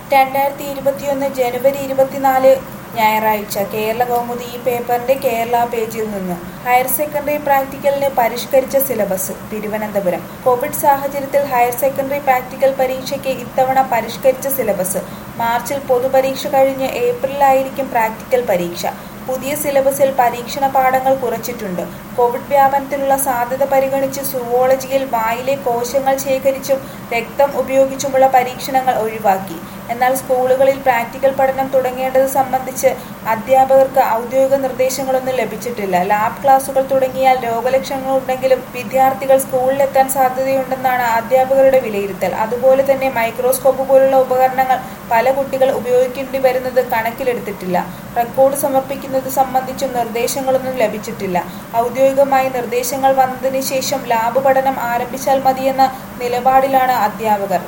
രണ്ടായിരത്തി ഇരുപത്തിയൊന്ന് ജനുവരി ഇരുപത്തിനാല് ഞായറാഴ്ച കേരള കൗമുദി ഈ പേപ്പറിന്റെ കേരള പേജിൽ നിന്ന് ഹയർ സെക്കൻഡറി പ്രാക്ടിക്കലിന് പരിഷ്കരിച്ച സിലബസ് തിരുവനന്തപുരം കോവിഡ് സാഹചര്യത്തിൽ ഹയർ സെക്കൻഡറി പ്രാക്ടിക്കൽ പരീക്ഷയ്ക്ക് ഇത്തവണ പരിഷ്കരിച്ച സിലബസ് മാർച്ചിൽ പൊതുപരീക്ഷ കഴിഞ്ഞ് ഏപ്രിലായിരിക്കും പ്രാക്ടിക്കൽ പരീക്ഷ പുതിയ സിലബസിൽ പരീക്ഷണ പാഠങ്ങൾ കുറച്ചിട്ടുണ്ട് കോവിഡ് വ്യാപനത്തിനുള്ള സാധ്യത പരിഗണിച്ച് സുവോളജിയിൽ വായിലെ കോശങ്ങൾ ശേഖരിച്ചും രക്തം ഉപയോഗിച്ചുമുള്ള പരീക്ഷണങ്ങൾ ഒഴിവാക്കി എന്നാൽ സ്കൂളുകളിൽ പ്രാക്ടിക്കൽ പഠനം തുടങ്ങേണ്ടത് സംബന്ധിച്ച് അധ്യാപകർക്ക് ഔദ്യോഗിക നിർദ്ദേശങ്ങളൊന്നും ലഭിച്ചിട്ടില്ല ലാബ് ക്ലാസുകൾ തുടങ്ങിയാൽ രോഗലക്ഷണങ്ങൾ ഉണ്ടെങ്കിലും വിദ്യാർത്ഥികൾ സ്കൂളിലെത്താൻ സാധ്യതയുണ്ടെന്നാണ് അധ്യാപകരുടെ വിലയിരുത്തൽ അതുപോലെ തന്നെ മൈക്രോസ്കോപ്പ് പോലുള്ള ഉപകരണങ്ങൾ പല കുട്ടികൾ ഉപയോഗിക്കേണ്ടി വരുന്നത് കണക്കിലെടുത്തിട്ടില്ല റെക്കോർഡ് സമർപ്പിക്കുന്നത് സംബന്ധിച്ചും നിർദ്ദേശങ്ങളൊന്നും ലഭിച്ചിട്ടില്ല ഔദ്യോഗികമായി നിർദ്ദേശങ്ങൾ വന്നതിന് ശേഷം ലാബ് പഠനം ആരംഭിച്ചാൽ മതിയെന്ന നിലപാടിലാണ് അധ്യാപകർ